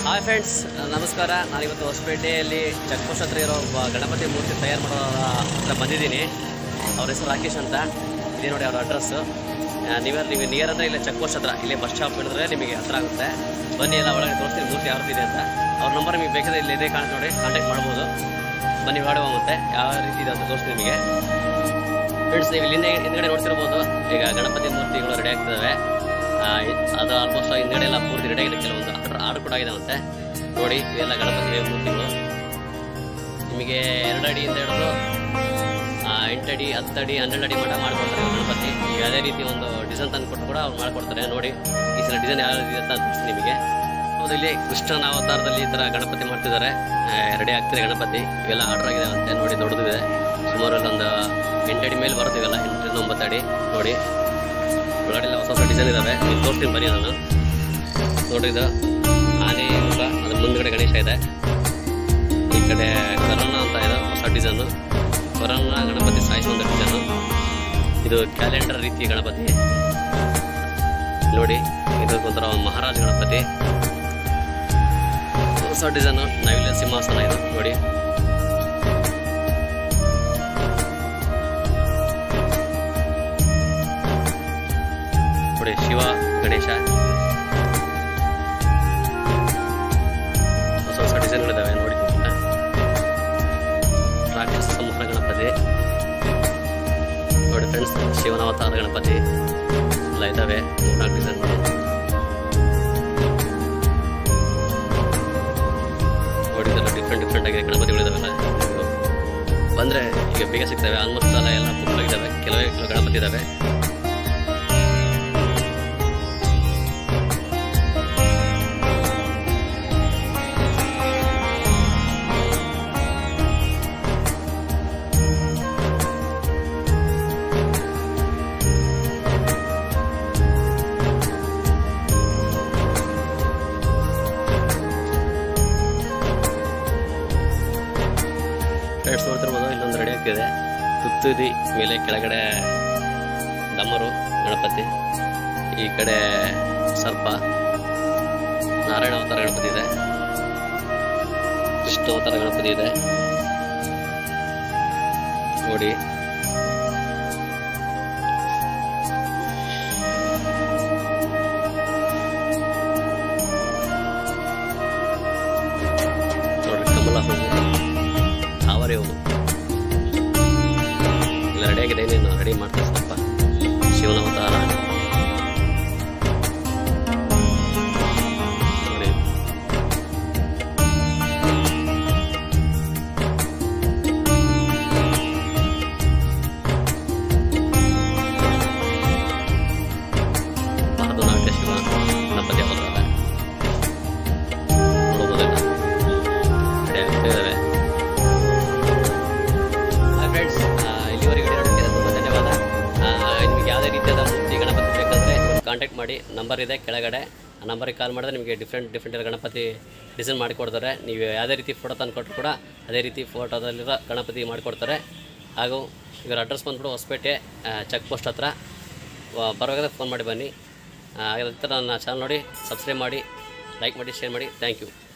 hi friends ನಮಸ್ಕಾರ ನಾನಿವತ್ತು ಹೊಸಪೇಟೆಯಲ್ಲಿ ಚೆಕ್ ಪೋಸ್ಟ್ ಹತ್ರ ಇರೋ ಒಬ್ಬ ಗಣಪತಿ ಮೂರ್ತಿ ತಯಾರು ಮಾಡೋ ಹತ್ರ ಬಂದಿದ್ದೀನಿ ಅವ್ರ ಹೆಸರು ರಾಕೇಶ್ ಅಂತ ಇದೇ ನೋಡಿ ಅವ್ರ ಅಡ್ರೆಸ್ಸು ನೀವ್ಯಾರು ನೀವು ನಿಯರ್ ಅಂದರೆ ಇಲ್ಲೇ ಚೆಕ್ ಪೋಸ್ಟ್ ಹತ್ರ ಇಲ್ಲೇ ಬಸ್ ಸ್ಟಾಪ್ ಹಿಡಿದ್ರೆ ನಿಮಗೆ ಹತ್ರ ಆಗುತ್ತೆ ಬನ್ನಿ ಎಲ್ಲ ಒಳಗೆ ತೋರಿಸ್ತೀನಿ ಮೂರ್ತಿ ಯಾವ ರೀತಿ ಇದೆ ಅಂತ ಅವ್ರ ನಂಬರ್ ನಿಮಗೆ ಬೇಕಾದ್ರೆ ಇಲ್ಲಿ ಇದೇ ಕಾಣುತ್ತೆ ನೋಡಿ ಕಾಂಟ್ಯಾಕ್ಟ್ ಮಾಡ್ಬೋದು ಬನ್ನಿ ಮಾಡುವ ಮತ್ತೆ ಯಾವ ರೀತಿ ಇದೆ ಅಂತ ತೋರಿಸ್ತೀನಿ ನಿಮಗೆ ಫ್ರೆಂಡ್ಸ್ ನೀವು ಇಲ್ಲಿಂದ ಹಿಂದ್ಗಡೆ ನೋಡ್ತಿರ್ಬೋದು ಈಗ ಗಣಪತಿ ಮೂರ್ತಿಗಳು ರೆಡಿ ಆಗ್ತಿದ್ದಾವೆ ಆ, ಇ- ಅದು ಆಲ್ಮೋಸ್ಟ್ ಹಿಂದ್ಗಡೆ ಎಲ್ಲ ಪೂರ್ತಿ ರೆಡಿ ಆಗಿದೆ ಕೆಲವೊಂದು ಆರ್ಡರ್ ಆರ್ಡರ್ ಕೂಡ ಆಗಿದೆ ಮತ್ತೆ ನೋಡಿ ಇವೆಲ್ಲ ಗಣಪತಿ ಮೂರ್ತಿಗಳು ನಿಮಗೆ ಎರಡು ಅಡಿಯಿಂದ ಹಿಡಿದು ಆ, ಎಂಟಡಿ ಹತ್ತಡಿ ಹನ್ನೆರಡು ಅಡಿ ಮಟ್ಟ ಮಾಡ್ಕೊಡ್ತಾರೆ ಇವ್ರು ಗಣಪತಿ ಈಗ ಅದೇ ರೀತಿ ಒಂದು ಡಿಸೈನ್ ತಂದು ಕೊಟ್ಟು ಕೂಡ ಅವ್ರು ಮಾಡ್ಕೊಡ್ತಾರೆ ನೋಡಿ ಈ ಸಲ ಡಿಸೈನ್ ಯಾವ ರೀತಿ ಅಂತ ತೋರಿಸ್ತೀನಿ ನಿಮಗೆ ಹೌದು ಇಲ್ಲಿ ಕೃಷ್ಣನ ಅವತಾರದಲ್ಲಿ ಈ ಥರ ಗಣಪತಿ ಮಾಡ್ತಿದ್ದಾರೆ ರೆಡಿ ಆಗ್ತಿದೆ ಗಣಪತಿ ಇವೆಲ್ಲ ಆರ್ಡರ್ ಆಗಿದೆ ಅಂತೆ ನೋಡಿ ದೊಡ್ಡದಿದೆ ಸುಮಾರು ಅಲ್ಲಿ ಒಂದು ಎಂಟಡಿ ಮೇಲೆ ಬರ್ತೀವಲ್ಲ ಎಂಟರಿಂದ ಒಂಬತ್ತು ಅಡಿ ನೋಡಿ ಒಳಗಡೆ ಎಲ್ಲ ಹೊಸ ಹೊಸ ಡಿಸೈನ್ ಇದಾವೆ ನೀವು ತೋರಿಸ್ತೀನಿ ಬನ್ನಿ ನಾನು ನೋಡಿ ಇದು ಆನೆ ಮುಖ ಅದ್ರ ಮುಂದ್ಗಡೆ ಗಣೇಶ ಇದೆ ಈ ಕಡೆ ಕರೋನ ಅಂತ ಇದೆ ಹೊಸ ಡಿಸೈನು ಕರೋನ ಗಣಪತಿ ಸಾಯಿಸೋ ಒಂದು ಡಿಸೈನು ಇದು ಕ್ಯಾಲೆಂಡರ್ ರೀತಿಯ ಗಣಪತಿ ನೋಡಿ ಇದು ಒಂಥರ ಒಂದು ಮಹಾರಾಜ ಗಣಪತಿ ಹೊಸ ಡಿಸೈನು ನವಿಲ ಸಿಂಹಾಸನ ಇದು ನೋಡಿ ನೋಡಿ ಶಿವ ಗಣೇಶ ಹೊಸ ಹೊಸ ಡಿಸೈನ್ಗಳಿದ್ದಾವೆ ನೋಡಿ ರಾಕ್ಷಸ ಸಂಹಾರ ಗಣಪತಿ ನೋಡಿ ಫ್ರೆಂಡ್ಸ್ ಶಿವನ ಅವತಾರ ಗಣಪತಿ ಎಲ್ಲ ಇದ್ದಾವೆ ಮೂರ್ನಾಲ್ಕು ಡಿಸೈನ್ಗಳು ನೋಡಿ ಇದೆಲ್ಲ ಡಿಫ್ರೆಂಟ್ ಡಿಫ್ರೆಂಟ್ ಆಗಿದೆ ಗಣಪತಿಗಳಿದಾವೆಲ್ಲ ಬಂದರೆ ಈಗ ಬೇಗ ಸಿಗ್ತವೆ ಆಲ್ಮೋಸ್ಟ್ ಎಲ್ಲ ಎಲ್ಲ ಫುಲ್ ಆಗಿದ್ದಾವೆ ಕೆಲವೇ ಕೆಲವು ಗಣಪತಿ ಇದ್ದಾವೆ ಫ್ರೆಂಡ್ಸ್ ನೋಡ್ತಿರ್ಬೋದು ಇಲ್ಲೊಂದು ರೆಡಿ ಆಗ್ತಿದೆ ತುತ್ತೂದಿ ಮೇಲೆ ಕೆಳಗಡೆ ಡಮರು ಗಣಪತಿ ಈ ಕಡೆ ಸರ್ಪ ನಾರಾಯಣ ಅವತಾರ ಗಣಪತಿ ಇದೆ ಕೃಷ್ಣ ಅವತಾರ ಗಣಪತಿ ಇದೆ ನೋಡಿ ನೋಡಿ ಕಮಲ ಹೂವು ತಾವರೆ ಹೂವು ಇಲ್ಲ ರೆಡಿ ಆಗಿದೆ ನೀನು ರೆಡಿ ಮಾಡ್ತೀನಿ ಸ್ವಲ್ಪ ಶಿವನ ಅವತಾರ ನೋಡಿ ಭರತನಾಟ್ಯ ಶಿವ ಗಣಪತಿ ಅವತಾರ ನೋಡ್ಬೋದಲ್ಲ ರೆಡಿ ಆಗ್ತಿದ್ದಾವೆ ಹಾಯ್ ಫ್ರೆಂಡ್ಸ್ ಇಲ್ಲಿವರೆಗೆ ವಿಡಿಯೋ ನೋಡೋದಕ್ಕೆ ತುಂಬ ಧನ್ಯವಾದ ಆ, ನಿಮಗೆ ಯಾವುದೇ ರೀತಿಯಾದ ಮೂರ್ತಿ ಗಣಪತಿ ಬೇಕಂದರೆ ಕಾಂಟ್ಯಾಕ್ಟ್ ಮಾಡಿ ನಂಬರ್ ಇದೆ ಕೆಳಗಡೆ ಆ ನಂಬರಿಗೆ ಕಾಲ್ ಮಾಡಿದ್ರೆ ನಿಮಗೆ ಡಿಫ್ರೆಂಟ್ ಡಿಫ್ರೆಂಟ್ ಗಣಪತಿ ಡಿಸೈನ್ ಮಾಡಿಕೊಡ್ತಾರೆ ನೀವು ಯಾವುದೇ ರೀತಿ ಫೋಟೋ ತಂದು ಕೊಟ್ಟರು ಕೂಡ ಅದೇ ರೀತಿ ಫೋಟೋದಲ್ಲಿರೋ ಗಣಪತಿ ಮಾಡಿಕೊಡ್ತಾರೆ ಹಾಗೂ ಇವರ ಅಡ್ರೆಸ್ ಬಂದ್ಬಿಟ್ಟು ಹೊಸಪೇಟೆ ಚೆಕ್ ಪೋಸ್ಟ್ ಹತ್ರ ವ- ಬರಬೇಕಾದ್ರೆ ಫೋನ್ ಮಾಡಿ ಬನ್ನಿ ಆ, ಅದೇ ಥರ ನನ್ನ ಚಾನಲ್ ನೋಡಿ ಸಬ್ಸ್ಕ್ರೈಬ್ ಮಾಡಿ ಲೈಕ್ ಮಾಡಿ ಶೇರ್ ಮಾಡಿ ಥ್ಯಾಂಕ್ ಯು